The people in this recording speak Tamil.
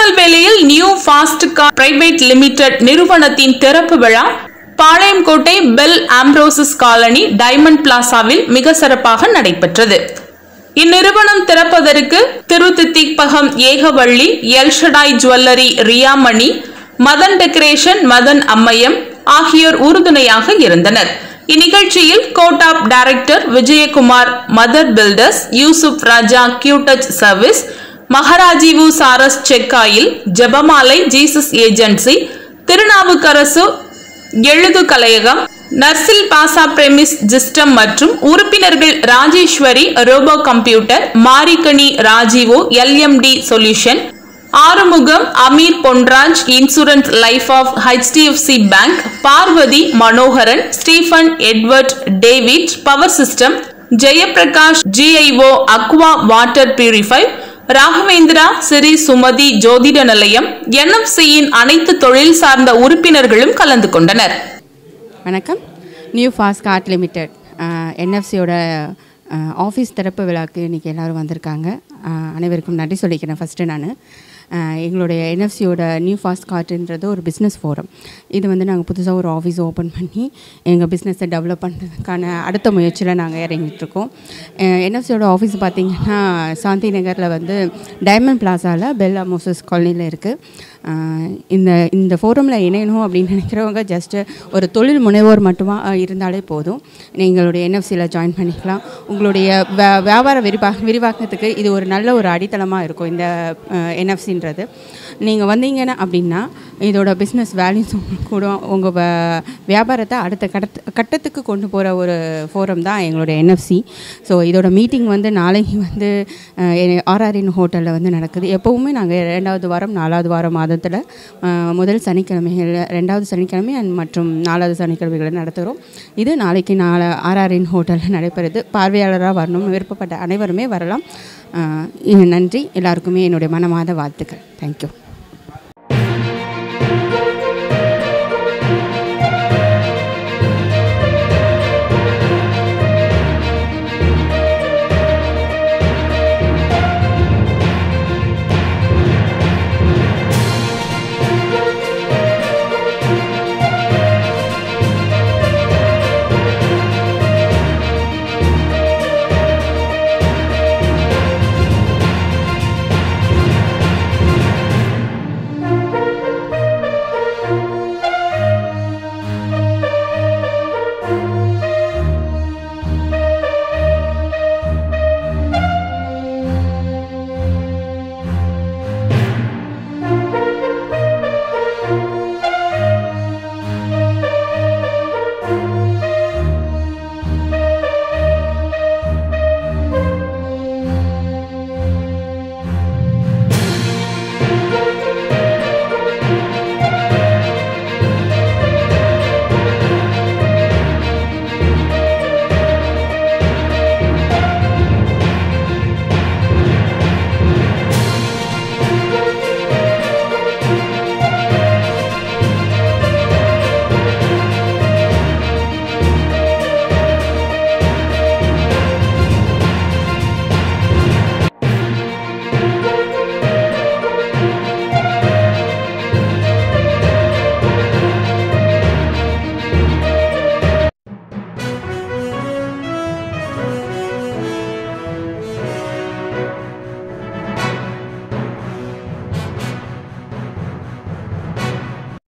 திருநெல்வேலியில் new fast car private limited நிறுவனத்தின் திறப்பு விழா பாளையங்கோட்டை பெல் ஆம்ப்ரோசிஸ் காலனி டைமண்ட் பிளாசாவில் மிக சிறப்பாக நடைபெற்றது இந்நிறுவனம் திறப்பதற்கு திருத்தித்திப்பகம் ஏகவள்ளி எல்ஷடாய் ஜுவல்லரி ரியாமணி மதன் டெக்கரேஷன் மதன் அம்மையம் ஆகியோர் உறுதுணையாக இருந்தனர் இந்நிகழ்ச்சியில் கோட்டாப் director Vijayakumar mother builders Yusuf Raja Q touch service மகாராஜிவு சாரஸ் செக்காயில் ஜெபமாலை ஜீசஸ் ஏஜென்சி திருநாவுக்கரசு எழுது கலையகம் நர்சில் பாசா பிரமிஸ் ஜிஸ்டம் மற்றும் உறுப்பினர்கள் ராஜேஸ்வரி ரோபோ கம்ப்யூட்டர் மாரிக்கணி ராஜீவோ LMT solution Arumugam Amir Ponraj insurance life of HDFC bank Parvathi Manoharan Stephen Edward David power system Jayaprakash GIO aqua water purify Raghavendra Sri Sumathi ஜோதிட நிலையம் என்எஃப்சியின் அனைத்து தொழில் சார்ந்த உறுப்பினர்களும் கலந்து கொண்டனர் வணக்கம் நியூ ஃபாஸ்ட் கார்ட் லிமிடெட் என்எஃப்சியோட ஆஃபீஸ் திறப்பு விழாக்கு இன்றைக்கி எல்லோரும் வந்திருக்காங்க அஹ், அனைவருக்கும் நன்றி சொல்லிக்கிறேன் ஃபஸ்ட்டு நான் எங்களுடைய என்எஃப்சியோட நியூ ஃபாஸ்ட் கார்ட்டுன்றது ஒரு பிஸ்னஸ் ஃபோரம் இது வந்து நாங்கள் புதுசாக ஒரு ஆஃபீஸ் ஓப்பன் பண்ணி எங்கள் பிஸ்னஸை டெவலப் பண்ணுறதுக்கான அடுத்த முயற்சியில் நாங்கள் இறங்கிட்டுருக்கோம் என்எஃப்சியோட ஆஃபீஸ் பார்த்திங்கன்னா சாந்தி நகரில் வந்து டைமண்ட் பிளாசாவில் பெல்லா மோசஸ் காலனியில் இருக்குது இந்த இந்த ஃபோரமில் இணையணும் அப்படின்னு நினைக்கிறவங்க ஜஸ்ட்டு ஒரு தொழில் முனைவோர் மட்டுமா அஹ், இருந்தாலே போதும் எங்களுடைய என்எஃப்சியில் ஜாயின் பண்ணிக்கலாம் உங்களுடைய வே- வியாபார விரிவா விரிவாக்கத்துக்கு இது ஒரு நல்ல ஒரு அடித்தளமாக இருக்கும் இந்த என்எஃப்சின்றது நீங்கள் வந்தீங்கன்னா அப்படின்னா இதோட பிஸ்னஸ் வேல்யூஸ் கூட உங்கள் வியாபாரத்தை அடுத்த கட்ட கட்டத்துக்கு கொண்டு போகிற ஒரு ஃபோரம் தான் எங்களுடைய என்எஃப்சி ஸோ இதோட மீட்டிங் வந்து நாளைக்கு வந்து ஆர்ஆர்என் ஹோட்டலில் வந்து நடக்குது எப்போவுமே நாங்கள் ரெண்டாவது வாரம் நாலாவது வாரம் மாதத்தில் முதல் சனிக்கிழமைகள் ரெண்டாவது சனிக்கிழமை and மற்றும் நாலாவது சனிக்கிழமைகளை நடத்துகிறோம் இது நாளைக்கு நாளை ஆர்ஆர்என் ஹோட்டலில் நடைபெறுது பார்வையாளராக வரணும் விருப்பப்பட்ட அனைவருமே வரலாம் அஹ், நன்றி எல்லாருக்குமே என்னுடைய மனமாத வாழ்த்துக்கள் தேங்க்யூ